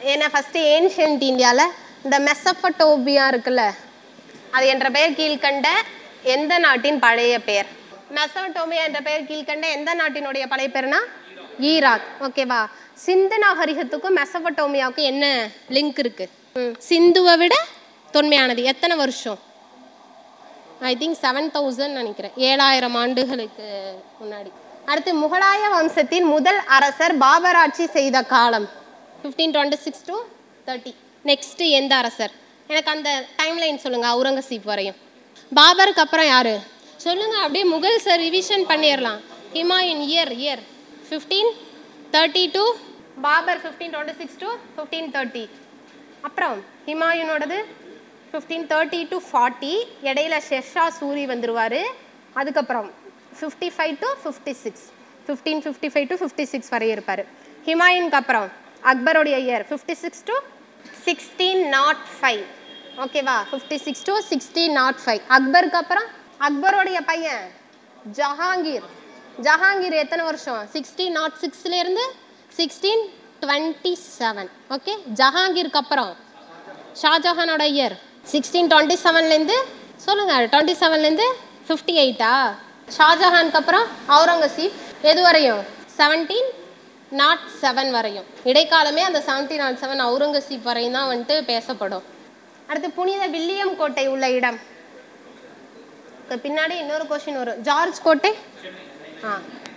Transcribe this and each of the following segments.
ஏன்னா first ancient இந்தியாவில் இந்த மெசஃபட்டோபியா இருக்குல்ல அது என்ற பெயர் கீழ்கண்ட எந்த நாட்டின் பழைய பெயர் மெசபட்டோமியா என்ற பெயர் கீழ்கண்ட எந்த நாட்டினுடைய பழைய பேர்னா ஈராக் ஓகேவா சிந்து நாகரிகத்துக்கும் மெசபட்டோமியாவுக்கும் என்ன லிங்க் இருக்கு ம், சிந்துவை விட தொன்மையானது எத்தனை வருஷம் ஐ திங்க் செவன் தௌசண்ட் நினைக்கிறேன் ஏழாயிரம் ஆண்டுகளுக்கு முன்னாடி அடுத்து முகலாய வம்சத்தின் முதல் அரசர் பாபர் ஆட்சி செய்த காலம் fifteen twenty six to thirty next எந்த அரசர் எனக்கு அந்த டைம்லைன் சொல்லுங்க அவுரங்கசீப் வரையும் பாபருக்கு அப்புறம் யாரு சொல்லுங்க அப்படியே முகல்ஸ் ரிவிஷன் பண்ணிடலாம் Humayun year year fifteen thirty to Babur fifteen twenty six to fifteen thirty அப்புறம் ஹிமாயூனோடது ஃபிஃப்டீன் தேர்ட்டி டு ஃபார்ட்டி இடையில ஷெர்ஷா சூரி வந்துருவார் அதுக்கப்புறம் fifty five to fifty six fifteen fifty five to fifty six வரை இருப்பார் ஹிமாயூனுக்கு அப்புறம் அக்பருடைய year fifty six to sixteen nought five ஓகேவா fifty six to sixteen nought five அக்பருக்கு அப்புறம் அக்பருடைய பையன் ஜஹாங்கீர் ஜஹாங்கீர் எத்தனை வருஷம் சிக்ஸ்டீன் நாட் சிக்ஸ்லேருந்து சிக்ஸ்டீன் டுவெண்ட்டி செவன் ஓகே ஜஹாங்கீருக்கு அப்புறம் ஷாஜஹானோட இயர் சிக்ஸ்டீன் டுவெண்ட்டி செவன்லேருந்து சொல்லுங்கள் டுவெண்ட்டி செவன்லேருந்து ஃபிஃப்டி எயிட்டா ஷாஜஹானுக்கு அப்புறம் அவுரங்கசீப் எது வரையும் செவன்டீன் நாட் செவன் வரையும் இடைக்காலமே அந்த செவன்டீன் நாட் செவன் அவுரங்கசீப் வரையும் தான் வந்துட்டு பேசப்படும் அடுத்து புனித வில்லியம் கோட்டை உள்ள இடம் இதுக்கு பின்னாடி இன்னொரு கொஸ்டின் வரும் ஜார்ஜ் கோட்டை ஆ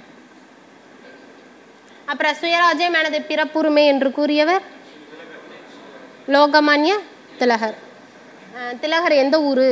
அப்புறம் சுயராஜ்யம் எனது பிறப்புரிமை என்று கூறியவர் லோகமான்ய திலகர் அஹ், திலகர் எந்த ஊர்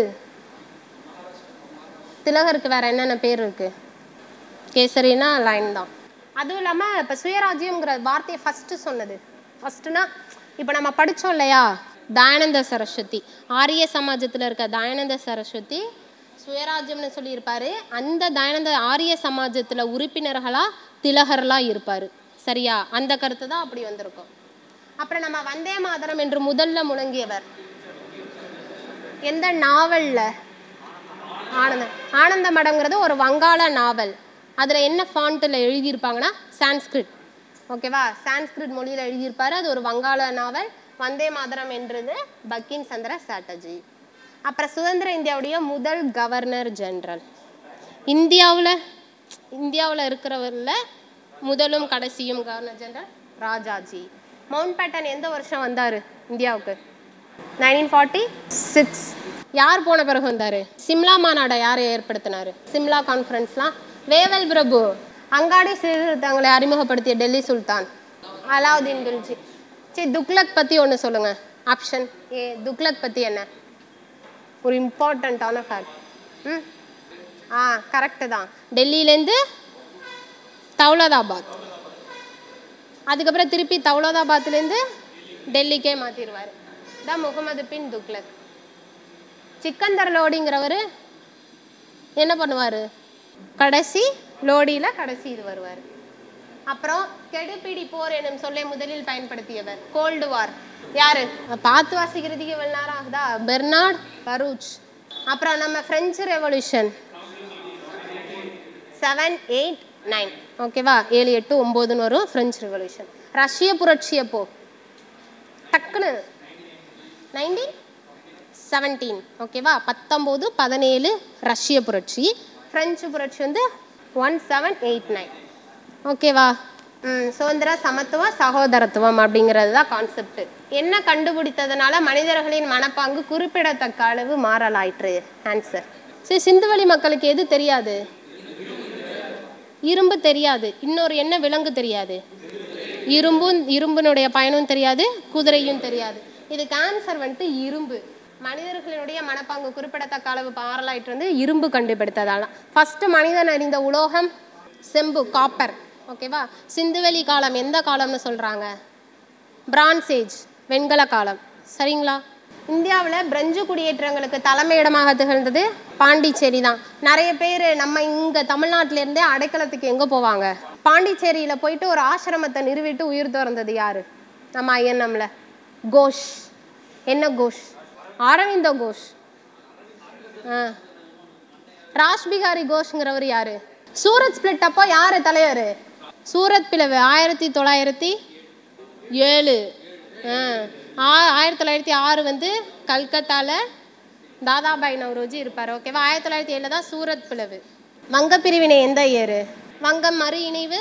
திலகருக்கு வேற என்னென்ன பேர் இருக்கு கேசரினா லைன் தான் அதுவும் இல்லாமல் இப்போ சுயராஜ்யம்ங்கிற வார்த்தையை ஃபஸ்ட்டு சொன்னது ஃபஸ்ட்டுனா இப்போ நம்ம படித்தோம் இல்லையா தயானந்த சரஸ்வதி ஆரிய சமாஜத்தில் இருக்க தயானந்த சரஸ்வதி சுயராஜ்யம்னு சொல்லியிருப்பாரு அந்த தயானந்த ஆரிய சமாஜத்தில் உறுப்பினர்களாக திலகர்லாம் இருப்பார் சரியா அந்த கருத்து தான் அப்படி வந்திருக்கும் அப்புறம் நம்ம வந்தே மாதரம் என்று முதல்ல முழங்கியவர் எந்த நாவல்ல ஆனந்த ஆனந்த மடம்ங்கிறது ஒரு வங்காள நாவல் அதில் என்ன ஃபாண்ட்டில் எழுதியிருப்பாங்கன்னா சான்ஸ்கிரிட் ஓகேவா சான்ஸ்கிரிட் மொழியில் எழுதியிருப்பாரு அது ஒரு வங்காள நாவல் வந்தே மாதரம் என்றது பக்கிம் சந்திர சாட்டர்ஜி அப்புறம் சுதந்திர இந்தியாவுடைய முதல் கவர்னர் ஜெனரல் இந்தியாவில் இந்தியாவில் இருக்கிறவரில் முதலும் கடைசியும் governor general Rajaji Mountbatten எந்த வருஷம் வந்தார் இந்தியாவுக்கு நைன்டீன் ஃபார்ட்டி சிக்ஸ் யார் போன பிறகு வந்தார் சிம்லா மாநாடை யார் ஏற்படுத்தினார் சிம்லா கான்ஃபரன்ஸ்லாம் வேவல் பிரபு அங்காடி சீர்திருத்தங்களை அறிமுகப்படுத்திய டெல்லி சுல்தான் அலாவுதீன் கில்ஜி சரி துக்ளக் பற்றி ஒன்று சொல்லுங்கள் ஆப்ஷன் ஏ துக்ளக் பற்றி என்ன ஒரு இம்பார்ட்டண்ட்டான ஃபேக்ட் ம் ஆ கரெக்டு தான் டெல்லியிலேருந்து தௌலதாபாத் அதுக்கப்புறம் திருப்பி தௌலதாபாத்லேருந்து டெல்லிக்கே மாற்றிடுவார் தான் முகமது பின் துக்ளக் சிக்கந்தர் லோடிங்கிறவர் என்ன பண்ணுவார் கடைசி லோடியில் கடைசி இது வருவார் அப்புறம் கெடுபிடி போர் எனும் சொல்லை முதலில் பயன்படுத்தியவர் கோல்டு வார் யாரு பார்த்து வாசிக்கிறதுக்கு இவ்வளவு நேரம் ஆகுதா பெர்னார்ட் பரூச் அப்புறம் நம்ம French revolution seven eight nine ஓகேவா ஏழு எட்டு ஒம்போதுன்னு வரும் ஃப்ரெஞ்சு ரெவல்யூஷன் ரஷ்ய புரட்சி அப்போ டக்குன்னு நைன்டீன் செவன்டீன் ஓகேவா பத்தொம்போது பதினேழு ரஷ்ய புரட்சி ஃப்ரெஞ்சு புரட்சி வந்து ஒன் செவன் எயிட் நைன் ஓகேவா ம், சுதந்திர சமத்துவம் சகோதரத்துவம் அப்படிங்கிறது தான் கான்செப்ட் என்ன கண்டுபிடித்ததுனால மனிதர்களின் மனப்பாங்கு குறிப்பிடத்தக்க அளவு மாறலாயிற்று ஆன்சர் சரி சிந்துவெளி மக்களுக்கு எது தெரியாது இரும்பு தெரியாது இன்னொரு என்ன விலங்கு தெரியாது இரும்பும் இரும்பினுடைய பயனும் தெரியாது குதிரையும் தெரியாது இதுக்கு ஆன்சர் வந்துட்டு இரும்பு மனிதர்களினுடைய மனப்பாங்கு குறிப்பிடத்தக்க அளவு பாரலாயிட்டு வந்து இரும்பு கண்டுபிடித்ததால ஃபர்ஸ்ட் மனிதன் அறிந்த உலோகம் செம்பு காப்பர் ஓகேவா சிந்துவெளி காலம் எந்த காலம்னு சொல்றாங்க பிரான்ஸ் ஏஜ் வெண்கல காலம் சரிங்களா இந்தியாவில் பிரெஞ்சு குடியேற்றங்களுக்கு தலைமையிடமாக திகழ்ந்தது பாண்டிச்சேரி தான் நிறைய பேர் நம்ம இங்கே தமிழ்நாட்டிலேருந்தே அடைக்கலத்துக்கு எங்கே போவாங்க பாண்டிச்சேரியில் போயிட்டு ஒரு ஆசிரமத்தை நிறுவிட்டு உயிர் திறந்தது யாரு நம்ம ஐஎன்எம்ல கோஷ் என்ன கோஷ் அரவிந்த கோஷ் ஆ ராஜ் பிகாரி கோஷ்ங்கிறவர் யாரு சூரத் ஸ்பிளிட் அப்போ யார் தலைவர் சூரத் பிளவு ஆயிரத்தி தொள்ளாயிரத்தி ஏழு ஆ ஆயிரத்தி தொள்ளாயிரத்தி ஆறு வந்து கல்கத்தாவில் தாதாபாய் நவ்ரோஜி இருப்பார் ஓகேவா ஆயிரத்தி தொள்ளாயிரத்தி ஏழில் தான் சூரத் பிளவு வங்க பிரிவினை எந்த இயரு வங்கம் மறு இணைவு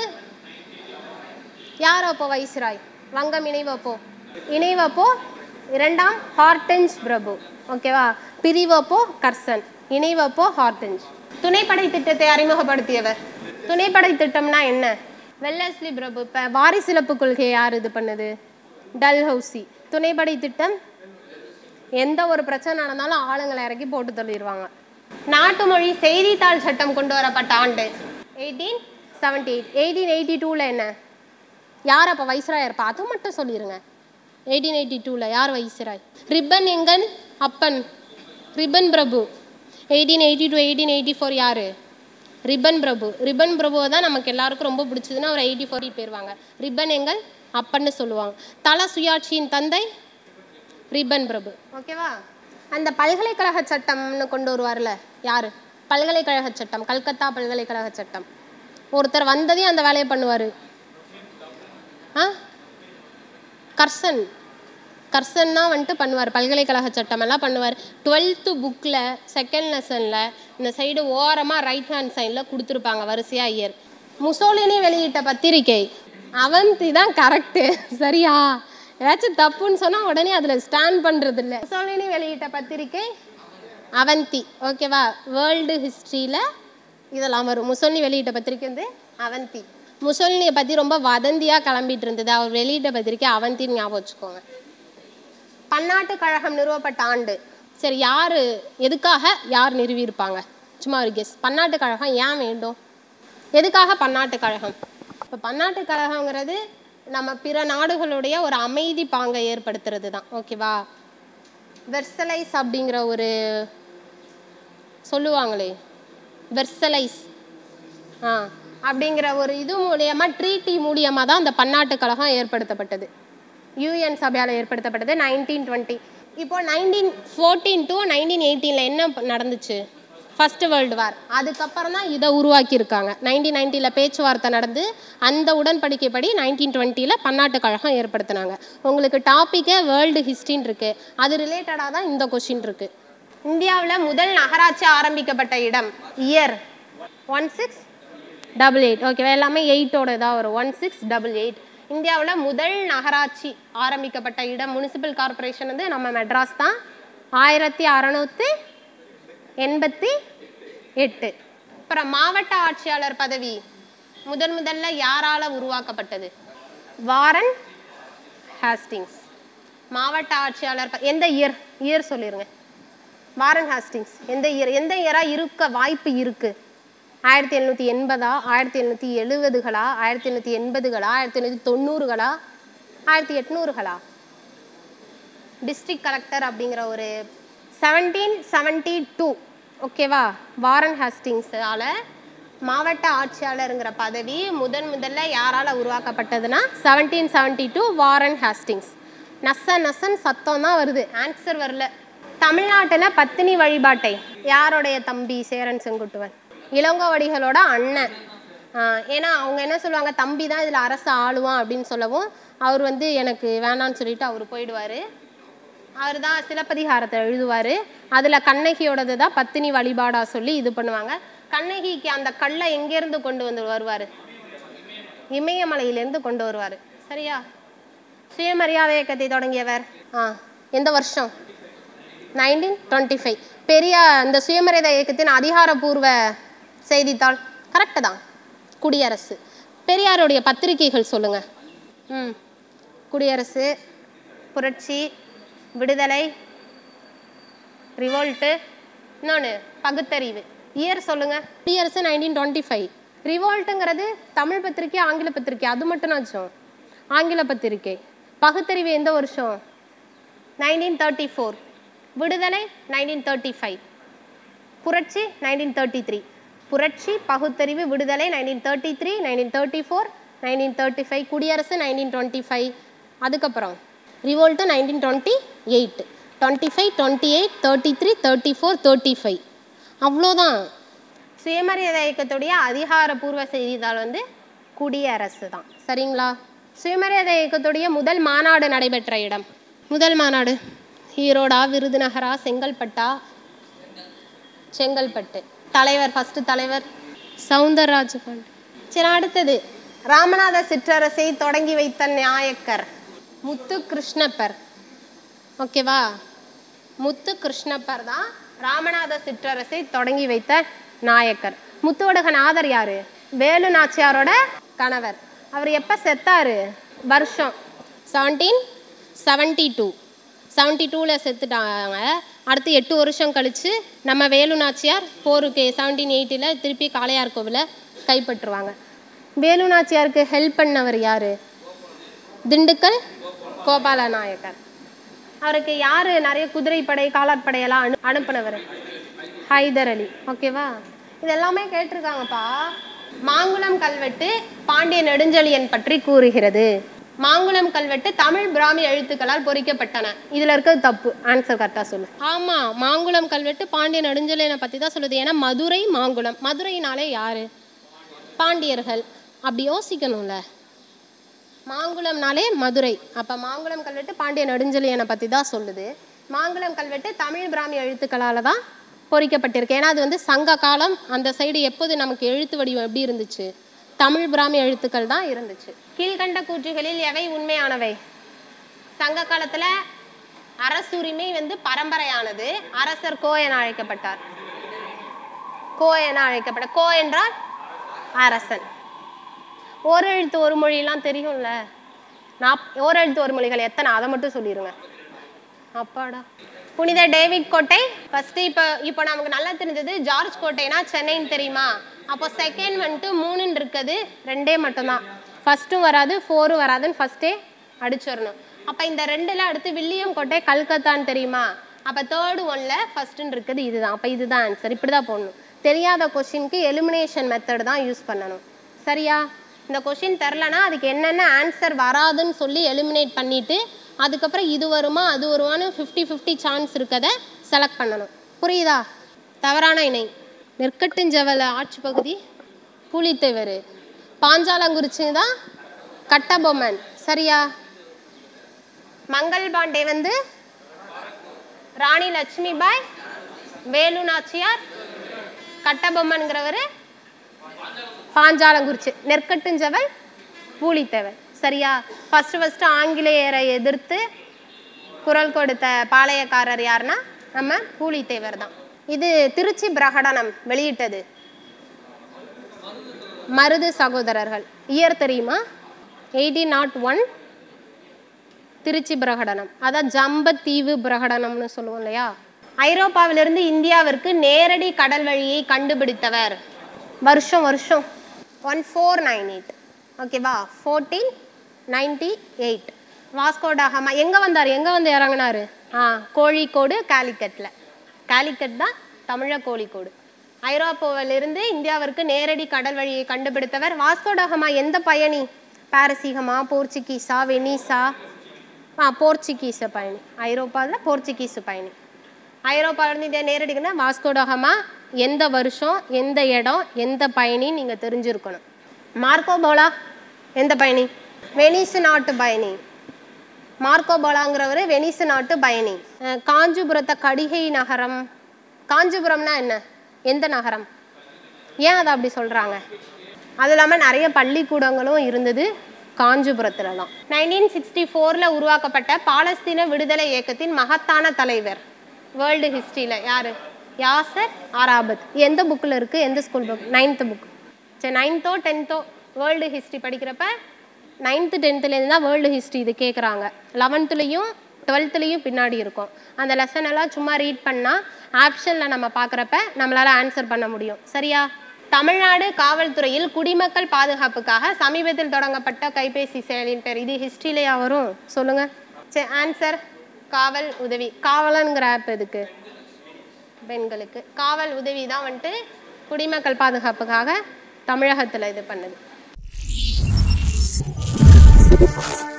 யார் அப்போ வைஸ்ராய் வங்கம் இணைவு அப்போ இணைவு அப்போ இரண்டாம் ஹார்டன்ஸ் பிரபு ஓகேவா பிரிவு அப்போ கர்சன் இணைவு அப்போ ஹார்டன்ஸ் துணைப்படை திட்டத்தை அறிமுகப்படுத்தியவர் துணைப்படை திட்டம்னா என்ன வெல்லஸ்லி பிரபு இப்போ வாரிசிலப்பு கொள்கையை யார் இது பண்ணுது டல்ஹவுசி துணைப்படை திட்டம் எந்த ஒரு பிரச்சனை நடந்தாலும் ஆளுங்களை இறக்கி போட்டு தள்ளிடுவாங்க நாட்டு மொழி செய்தித்தாள் சட்டம் கொண்டு வரப்பட்ட ஆண்டு eighteen seventy eight eighteen eighty டூவில் என்ன யார் அப்போ வைஸ்ராய் இருப்பா அது மட்டும் சொல்லிடுங்க எயிட்டீன் எயிட்டி டூவில் யார் வைஸ்ராய் ரிப்பன் எங்கன் அப்பன் ரிப்பன் பிரபு eighteen eighty two eighteen eighty four யார் ரிப்பன் பிரபு ரிப்பன் பிரபுவை தான் நமக்கு எல்லாருக்கும் ரொம்ப பிடிச்சதுன்னா ஒரு எயிட்டி ஃபோர் போயிருவாங்க ரிப்பன் எங்கல் அப்பன்னு சொல்லுவாங்க தல சுயாட்சியின் தந்தை ரிப்பன் பிரபு ஓகேவா அந்த பல்கலைக்கழக சட்டம்னு கொண்டு வருவார்ல யார் பல்கலைக்கழக சட்டம் கல்கத்தா பல்கலைக்கழக சட்டம் ஒருத்தர் வந்ததையும் அந்த வேலையை பண்ணுவார் ஆ கர்சன் கர்சன் தான் வந்துட்டு பண்ணுவார் பல்கலைக்கழக சட்டமெல்லாம் பண்ணுவார் டுவெல்த்து புக்கில் செகண்ட் லெசனில் இந்த சைடு ஓரமாக ரைட் ஹேண்ட் சைடில் கொடுத்துருப்பாங்க வரிசையாக இயர் முசோலினி வெளியிட்ட பத்திரிகை அவந்தி தான் கரெக்டு சரியா ஏதாச்சும் தப்புன்னு சொன்னால் உடனே அதில் ஸ்டாண்ட் பண்ணுறது இல்லை முசோலினி வெளியிட்ட பத்திரிகை அவந்தி ஓகேவா வேர்ல்டு ஹிஸ்ட்ரியில் இதெல்லாம் வரும் முசோலினி வெளியிட்ட பத்திரிக்கை வந்து அவந்தி முசோலினியை பற்றி ரொம்ப வதந்தியாக கிளம்பிட்டு இருந்தது அவர் வெளியிட்ட பத்திரிக்கை அவந்தின்னு ஞாபகம் வச்சுக்கோங்க பன்னாட்டு கழகம் நிறுவப்பட்ட ஆண்டு சரி யார் எதுக்காக யார் நிறுவியிருப்பாங்க சும்மா ஒரு கெஸ் பன்னாட்டு கழகம் ஏன் வேண்டும் எதுக்காக பன்னாட்டு கழகம் இப்போ பன்னாட்டு கழகங்கிறது நம்ம பிற நாடுகளுடைய ஒரு அமைதி பாங்கை ஏற்படுத்துறது தான் ஓகேவா வெர்சலைஸ் அப்படிங்கிற ஒரு சொல்லுவாங்களே வெர்சலைஸ் ஆ அப்படிங்கிற ஒரு இது மூலியமா ட்ரீட்டி மூலியமா தான் அந்த பன்னாட்டு கழகம் ஏற்படுத்தப்பட்டது யூஎன் சபையால் ஏற்படுத்தப்பட்டது நைன்டீன் டுவெண்ட்டி இப்போ நைன்டீன் ஃபோர்டீன் டு நைன்டீன் எயிட்டீனில் என்ன ப- நடந்துச்சு ஃபர்ஸ்ட் வேர்ல்டு வார் அதுக்கப்புறம் தான் இதை உருவாக்கியிருக்காங்க நைன்டீன் நைன்ட்டியில் பேச்சுவார்த்தை நடந்து அந்த உடன்படிக்கைப்படி நைன்டீன் டுவெண்ட்டியில் பன்னாட்டு கழகம் ஏற்படுத்தினாங்க உங்களுக்கு டாப்பிக்கே வேர்ல்டு ஹிஸ்ட்ரின்னு இருக்குது அது ரிலேட்டடாக தான் இந்த கொஷின் இருக்குது இந்தியாவில் முதல் நகராட்சி ஆரம்பிக்கப்பட்ட இடம் year one six double eight ஓகேவா எல்லாமே எயிட்டோட தான் வரும் ஒன் சிக்ஸ் டபுள் எயிட் இந்தியாவில் முதல் நகராட்சி ஆரம்பிக்கப்பட்ட இடம் முனிசிபல் கார்ப்பரேஷன் வந்து நம்ம மெட்ராஸ் தான் ஆயிரத்தி அறநூற்றி எண்பத்தி எட்டு அப்புறம் மாவட்ட ஆட்சியாளர் பதவி முதன் முதல்ல யாரால உருவாக்கப்பட்டது வாரன் ஹாஸ்டிங்ஸ் மாவட்ட ஆட்சியாளர் ப- எந்த இயர் இயர் சொல்லிருங்க வாரன் ஹாஸ்டிங்ஸ் எந்த இயர் எந்த இயராக இருக்க வாய்ப்பு இருக்கு ஆயிரத்தி எழுநூற்றி எண்பதா ஆயிரத்தி எழுநூற்றி எழுபதுகளா ஆயிரத்தி எழுநூற்றி எண்பதுகளா ஆயிரத்தி எழுநூற்றி தொண்ணூறுகளா ஆயிரத்தி எட்நூறுகளா டிஸ்ட்ரிக்ட் கலெக்டர் அப்படிங்கிற ஒரு செவன்டீன் செவன்ட்டி டூ ஓகேவா வாரன் ஹாஸ்டிங்ஸால் மாவட்ட ஆட்சியாளருங்கிற பதவி முதன் முதல்ல யாரால் உருவாக்கப்பட்டதுன்னா seventeen seventy two Warren Hastings நச நசன் சத்தம் தான் வருது ஆன்சர் வரல தமிழ்நாட்டில் பத்தினி வழிபாட்டை யாருடைய தம்பி சேரன் செங்குட்டுவன் இளங்கோவடிகளோட அண்ணன் ஆஹ் ஏன்னா அவங்க என்ன சொல்லுவாங்க தம்பி தான் இதில் அரசு ஆளுவான் அப்படின்னு சொல்லவும் அவர் வந்து எனக்கு வேணான்னு சொல்லிட்டு அவர் போயிடுவார் அவர் தான் சிலப்பதிகாரத்தை எழுதுவார் அதில் கண்ணகியோடது தான் பத்தினி வழிபாடா சொல்லி இது பண்ணுவாங்க கண்ணகிக்கு அந்த கல்லை எங்கேருந்து கொண்டு வந்து வருவார் இமயமலையிலேருந்து கொண்டு வருவார் சரியா சுயமரியாதை இயக்கத்தை தொடங்கியவர் ஆ எந்த வருஷம் நைன்டீன் டுவெண்ட்டி ஃபைவ் பெரிய இந்த சுயமரியாதை இயக்கத்தின் அதிகாரப்பூர்வ செய்தித்தாள் கரெக்டு தான் குடியரசு பெரியாருடைய பத்திரிகைகள் சொல்லுங்க ம் குடியரசு புரட்சி விடுதலை ரிவோல்ட்டு இன்னொன்று பகுத்தறிவு இயர் சொல்லுங்க குடியரசு நைன்டீன் டுவெண்ட்டி ஃபைவ் ரிவோல்ட்டுங்கிறது தமிழ் பத்திரிக்கை ஆங்கில பத்திரிக்கை அது மட்டும்னாச்சும் ஆங்கில பத்திரிக்கை பகுத்தறிவு எந்த வருஷம் நைன்டீன் தேர்ட்டி ஃபோர் விடுதலை நைன்டீன் தேர்ட்டி ஃபைவ் புரட்சி நைன்டீன் தேர்ட்டி த்ரீ புரட்சி பகுத்தறிவு விடுதலை nineteen thirty three nineteen thirty four nineteen thirty five குடியரசு நைன்டீன் டுவெண்ட்டி ஃபைவ் அதுக்கப்புறம் revolt nineteen twenty eight twenty five twenty eight thirty three thirty four thirty five அவ்வளோதான் சுயமரியாதை இயக்கத்துடைய அதிகாரப்பூர்வ செய்தித்தாள் வந்து குடியரசு தான் சரிங்களா சுயமரியாதை இயக்கத்துடைய முதல் மாநாடு நடைபெற்ற இடம் முதல் மாநாடு ஈரோடா விருதுநகரா செங்கல்பட்டா செங்கல்பட்டு தலைவர் ஃபர்ஸ்ட் தலைவர் சவுந்தரராஜ பாண்டி சரி அடுத்தது ராமநாத சிற்றரசை தொடங்கி வைத்த நாயக்கர் முத்து கிருஷ்ணப்பர் ஓகேவா முத்து கிருஷ்ணப்பர் தான் ராமநாத சிற்றரசை தொடங்கி வைத்த நாயக்கர் முத்துவடக நாதர் யாரு வேலு நாச்சியாரோட கணவர் அவர் எப்போ செத்தாரு வருஷம் செவன்டீன் செவன்ட்டி டூ செவன்ட்டி டூவில் செத்துட்டாங்க அடுத்து எட்டு வருஷம் கழித்து நம்ம வேலு நாச்சியார் போருக்கு செவன்டீன் எயிட்டியில் திருப்பி காளையார் கோவிலை கைப்பற்றுவாங்க வேலு நாச்சியாருக்கு ஹெல்ப் பண்ணவர் யார் திண்டுக்கல் கோபால நாயக்கர் அவருக்கு யார் நிறைய குதிரைப்படை காலாட்படையெல்லாம் அனு அனுப்புனவர் ஹைதர் அலி ஓகேவா இது எல்லாமே கேட்டிருக்காங்கப்பா மாங்குளம் கல்வெட்டு பாண்டிய நெடுஞ்செழியன் பற்றி கூறுகிறது மாங்குளம் கல்வெட்டு தமிழ் பிராமி எழுத்துக்களால் பொறிக்கப்பட்டன இதுல இருக்கிறது தப்பு ஆன்சர் கரெக்டா சொல்லு ஆமா மாங்குளம் கல்வெட்டு பாண்டிய நெடுஞ்செழியனை பத்தி தான் சொல்லுது ஏன்னா மதுரை மாங்குளம் மதுரைனாலே யாரு பாண்டியர்கள் அப்படி யோசிக்கணும்ல மாங்குளம்னாலே மதுரை அப்போ மாங்குளம் கல்வெட்டு பாண்டிய நெடுஞ்செழியனை பற்றி தான் சொல்லுது மாங்குளம் கல்வெட்டு தமிழ் பிராமி எழுத்துக்களால் தான் பொறிக்கப்பட்டிருக்கு ஏன்னா அது வந்து சங்க காலம் அந்த சைடு எப்போது நமக்கு எழுத்து வடிவம் எப்படி இருந்துச்சு தமிழ் பிராமி எழுத்துக்கள் தான் இருந்துச்சு கீழ்கண்ட கூற்றுகளில் எவை உண்மையானவை சங்க காலத்தில் அரசுரிமை வந்து பரம்பரையானது அரசர் கோ என அழைக்கப்பட்டார் கோ என அழைக்கப்பட்ட கோ என்றால் அரசன் ஒரு எழுத்து ஒரு மொழியெல்லாம் தெரியும்ல நான் ஒரு எழுத்து ஒரு மொழிகள் எத்தனை அதை மட்டும் சொல்லிடுங்க அப்பாடா புனித டேவிட் கோட்டை ஃபர்ஸ்ட் இப்போ இப்போ நமக்கு நல்லா தெரிஞ்சது ஜார்ஜ் கோட்டைனா சென்னைன்னு தெரியுமா அப்போ செகண்ட் வந்துட்டு மூணுன்னு இருக்குது ரெண்டே மட்டும்தான் ஃபர்ஸ்ட்டும் வராது ஃபோரும் வராதுன்னு ஃபர்ஸ்டே அடிச்சிடணும் அப்போ இந்த ரெண்டில் அடுத்து வில்லியம் கோட்டை கல்கத்தான்னு தெரியுமா அப்போ தேர்டு ஒன்ல ஃபர்ஸ்ட்னு இருக்குது இதுதான் அப்போ இதுதான் ஆன்சர் இப்படி தான் போடணும் தெரியாத கொஷினுக்கு எலிமினேஷன் மெத்தட் தான் யூஸ் பண்ணணும் சரியா இந்த கொஷின் தெரிலனா அதுக்கு என்னென்ன ஆன்சர் வராதுன்னு சொல்லி எலிமினேட் பண்ணிட்டு அதுக்கப்புறம் இது வருமா அது வருமானு ஃபிஃப்டி ஃபிஃப்டி சான்ஸ் இருக்கதை செலக்ட் பண்ணணும் புரியுதா தவறான இணை நெற்கட்டுஞ்சவல ஆட்சி பகுதி புலித்தேவர் பாஞ்சாலங்குறிச்சி தான் கட்டபொம்மன் சரியா மங்கள் பாண்டே வந்து ராணி லட்சுமிபாய் வேலு நாச்சியார் கட்டபொம்மன்கிறவர் பாஞ்சாலங்குறிச்சி நெற்கட்டுஞ்சவல் பூலித்தேவர் சரியா ஃபர்ஸ்ட் ஃபர்ஸ்ட் ஆங்கிலேயரை எதிர்த்து குரல் கொடுத்த பாளையக்காரர் யாருன்னா நம்ம பூலித்தேவர் தான் இது திருச்சி பிரகடனம் வெளியிட்டது மருது சகோதரர்கள் இயர் தெரியுமா எயிட்டீன் நாட் ஒன் திருச்சி பிரகடனம் அதான் ஜம்பத்தீவு பிரகடனம்னு சொல்லுவோம் இல்லையா ஐரோப்பாவிலிருந்து இந்தியாவிற்கு நேரடி கடல் வழியை கண்டுபிடித்தவர் வருஷம் வருஷம் ஒன் ஃபோர் நைன் எயிட் ஓகேவா ஃபோர்டீன் நைன்டி எயிட் வாஸ்கோடாகமா எங்கே வந்தார் எங்கே வந்து இறங்குனாரு ஆ கோழிக்கோடு காலிக்கட்டில் காலிக்கட் தான் தமிழ கோழிக்கோடு ஐரோப்பாவிலிருந்து இந்தியாவிற்கு நேரடி கடல் வழியை கண்டுபிடித்தவர் வாஸ்கோடாகமா எந்த பயணி பாரசீகமா போர்ச்சுகீஸா வெனிஸா ஆ போர்ச்சுகீஸ பயணி ஐரோப்பாவில் போர்ச்சுகீஸ் பயணி ஐரோப்பாவிலேருந்து இந்தியா நேரடிக்குன்னா வாஸ்கோடாகமா எந்த வருஷம் எந்த இடம் எந்த பயணி நீங்கள் தெரிஞ்சிருக்கணும் மார்க்கோ போலா எந்த பயணி வெனிஸ் நாட்டு பயணி மார்க்கோ போலாங்கிறவர் வெனிஸ் நாட்டு பயணி அஹ் காஞ்சிபுரத்தை கடிகை நகரம் காஞ்சிபுரம்னா என்ன எந்த நகரம் ஏன் அதை அப்படி சொல்கிறாங்க அது இல்லாமல் நிறைய பள்ளிக்கூடங்களும் இருந்தது காஞ்சிபுரத்தில் தான் நைன்டீன் சிக்ஸ்டி ஃபோரில் உருவாக்கப்பட்ட பாலஸ்தீன விடுதலை இயக்கத்தின் மகத்தான தலைவர் வேர்ல்டு ஹிஸ்ட்ரியில் யார் யாசர் ஆராபத் எந்த புக்கில் இருக்குது எந்த ஸ்கூல் புக் நைன்த்து புக் சரி நைன்த்தோ டென்த்தோ வேர்ல்டு ஹிஸ்ட்ரி படிக்கிறப்ப நைன்த்து டென்த்துலேருந்து தான் வேர்ல்டு ஹிஸ்ட்ரி இது கேட்குறாங்க லெவன்த்துலேயும் டுவெல்த்துலேயும் பின்னாடி இருக்கும் அந்த லெசன் எல்லாம் சும்மா ரீட் பண்ணால் ஆப்ஷனில் நம்ம பார்க்குறப்ப நம்மளால் ஆன்சர் பண்ண முடியும் சரியா தமிழ்நாடு காவல்துறையில் குடிமக்கள் பாதுகாப்புக்காக சமீபத்தில் தொடங்கப்பட்ட கைபேசி செயலின் பேர் இது ஹிஸ்ட்ரியிலையா வரும் சொல்லுங்கள் சரி ஆன்சர் காவல் உதவி காவலனுங்கிற ஆப் எதுக்கு பெண்களுக்கு காவல் உதவி தான் வந்துட்டு குடிமக்கள் பாதுகாப்புக்காக தமிழகத்தில் இது பண்ணுது